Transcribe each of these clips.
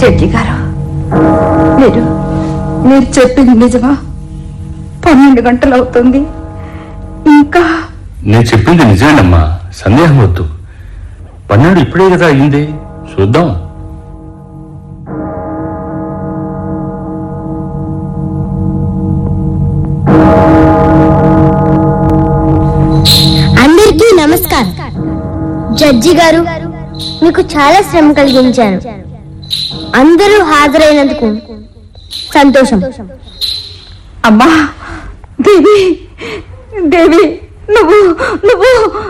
judge గారు మీరు మీరు చెప్పింది నిజమా పన్నెండు గంటలు అవుతుంది ఇంకా నేను చెప్పింది నిజమేనమ్మా సందేహం వద్దు పన్నెండు ఇప్పుడే కదా అయింది చూద్దాం అందరికీ నమస్కారం జడ్జి గారు మీకు చాలా శ్రమ కలిగించాను అందరూ హాజరైనందుకు సంతోషం అమ్మా దేవి దేవి నువ్వు నువ్వు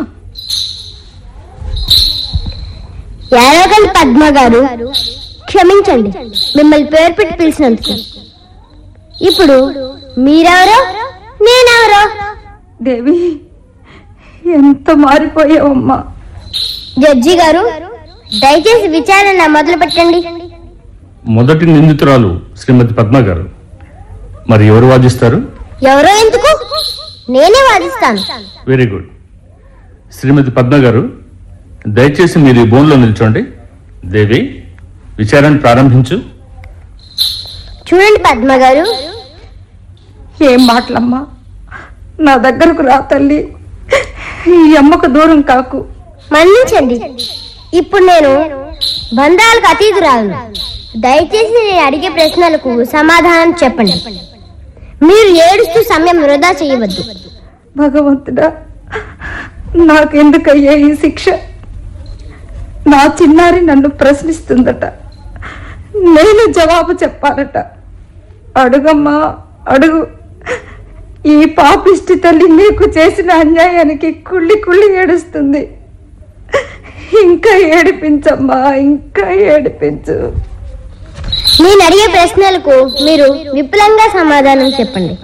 యారగల్ పద్మ గారు క్షమించండి మిమ్మల్ని పేరు పెట్టి పిలిచినందుకు ఇప్పుడు మీరెవరో నేనెవరో దేవి ఎంత మారిపోయావమ్మా జడ్జి గారు దయచేసి విచారణ మొదలు పెట్టండి మొదటి నిందితురాలు శ్రీమతి పద్మ గారు మరి ఎవరు వాదిస్తారు ఎవరో ఎందుకు నేనే వాదిస్తాను వెరీ గుడ్ శ్రీమతి పద్మ గారు దయచేసి మీరు ఈ బోన్లో నిల్చోండి దేవి విచారణ ప్రారంభించు చూడండి పద్మ గారు ఏం మాటలమ్మా నా దగ్గరకు రా తల్లి ఈ అమ్మకు దూరం కాకు మన్నించండి ఇప్పుడు నేను బంధాలకు అతీతురాలను దయచేసి నేను అడిగే ప్రశ్నలకు సమాధానం చెప్పండి మీరు ఏడుస్తూ సమయం వృధా చేయవద్దు భగవంతుడా నాకెందుకయ్యా ఈ శిక్ష నా చిన్నారి నన్ను ప్రశ్నిస్తుందట నేను జవాబు చెప్పాలట అడుగమ్మా అడుగు ఈ పాపిష్టి తల్లి నీకు చేసిన అన్యాయానికి కుళ్ళి కుళ్ళి ఏడుస్తుంది ఇంకా ఏడిపించమ్మా ఇంకా ఏడిపించు నేను అడిగే ప్రశ్నలకు మీరు విపులంగా సమాధానం చెప్పండి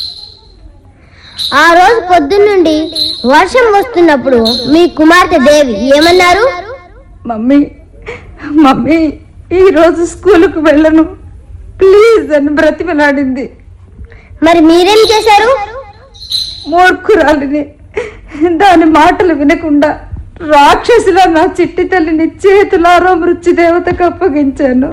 ఆ రోజు పొద్దున్నుండి వర్షం వస్తున్నప్పుడు మీ కుమార్తె దేవి ఏమన్నారు మమ్మీ మమ్మీ ఈరోజు స్కూలుకు వెళ్ళను ప్లీజ్ అని బ్రతిమలాడింది మరి మీరేం చేశారు మూర్ఖురాలిని దాని మాటలు వినకుండా రాక్షసులా నా చిట్టి తల్లిని చేతులారో మృత్యుదేవతకు అప్పగించాను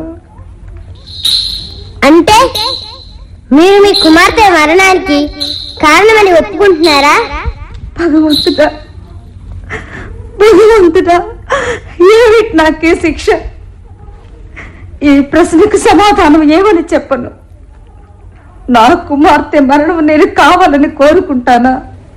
అంటే మీరు మీ కుమార్తె మరణానికి కారణమని ఒప్పుకుంటున్నారా భగవంతుడా భగవంతుడా ఏమిటి నాకే శిక్ష ఈ ప్రశ్నకు సమాధానం ఏమని చెప్పను నా కుమార్తె మరణం నేను కావాలని కోరుకుంటానా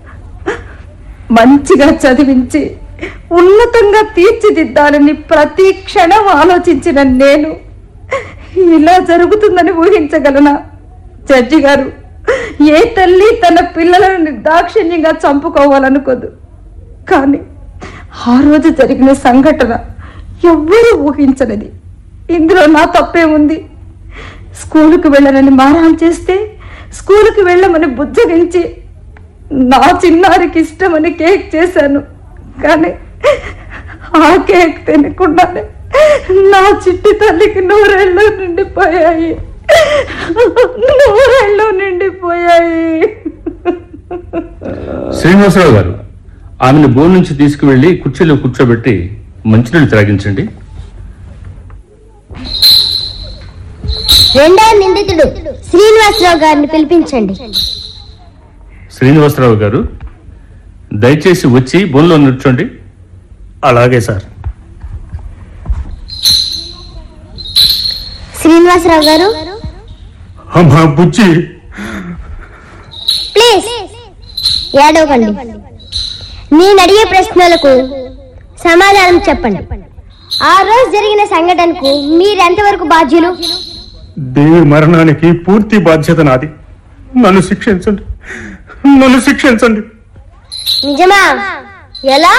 మంచిగా చదివించి ఉన్నతంగా తీర్చిదిద్దాలని ప్రతి క్షణం ఆలోచించిన నేను ఇలా జరుగుతుందని ఊహించగలనా జడ్జి గారు ఏ తల్లి తన పిల్లలను నిర్దాక్షిణ్యంగా చంపుకోవాలనుకోదు కానీ ఆ రోజు జరిగిన సంఘటన ఎవ్వరూ ఊహించనిది ఇందులో నా తప్పే ఉంది స్కూలుకు వెళ్ళనని మారాం చేస్తే స్కూలుకు వెళ్ళమని బుజ్జగించి నా చిన్నారికి ఇష్టమని కేక్ చేశాను కానీ ఆ కేక్ తినకుండానే నా చిట్టి తల్లికి నూరేళ్ళు నిండిపోయాయి నూరేళ్ళు నిండిపోయాయి శ్రీనివాసరావు గారు ఆమెను బోన్ నుంచి తీసుకువెళ్లి కుర్చీలో కూర్చోబెట్టి మంచినీళ్ళు త్రాగించండి రెండో నిందితుడు శ్రీనివాసరావు గారిని పిలిపించండి శ్రీనివాసరావు గారు దయచేసి వచ్చి బోన్లో నిల్చోండి అలాగే సార్ శ్రీనివాసరావు గారు అమ్మా బుజ్జి ప్లీజ్ ఏడవకండి నేను అడిగే ప్రశ్నలకు సమాధానం చెప్పండి ఆ రోజు జరిగిన సంఘటనకు మీరు ఎంతవరకు బాధ్యులు దేవి మరణానికి పూర్తి బాధ్యత నాది నన్ను శిక్షించండి నన్ను శిక్షించండి నిజమా ఎలా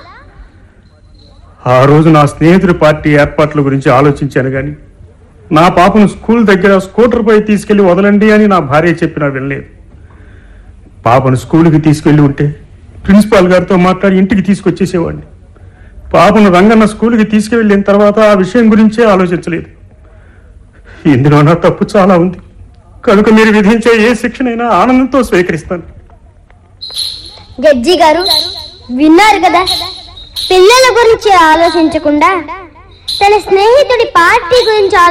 ఆ రోజు నా స్నేహితుడి పార్టీ ఏర్పాట్ల గురించి ఆలోచించాను గాని నా పాపను స్కూల్ దగ్గర స్కూటర్పై తీసుకెళ్లి వదలండి అని నా భార్య చెప్పినా వినలేదు పాపను స్కూల్కి తీసుకెళ్లి ఉంటే ప్రిన్సిపాల్ గారితో మాట్లాడి ఇంటికి తీసుకొచ్చేసేవాడిని పాపను రంగన్న స్కూల్కి తీసుకువెళ్ళిన తర్వాత ఆ విషయం గురించే ఆలోచించలేదు ఇందులో నా తప్పు చాలా ఉంది కనుక మీరు విధించే ఏ శిక్షనైనా ఆనందంతో స్వీకరిస్తాను జడ్జి గారు విన్నారు కదా పిల్లల గురించి ఆలోచించకుండా తన స్నేహితుడి పార్టీ గురించి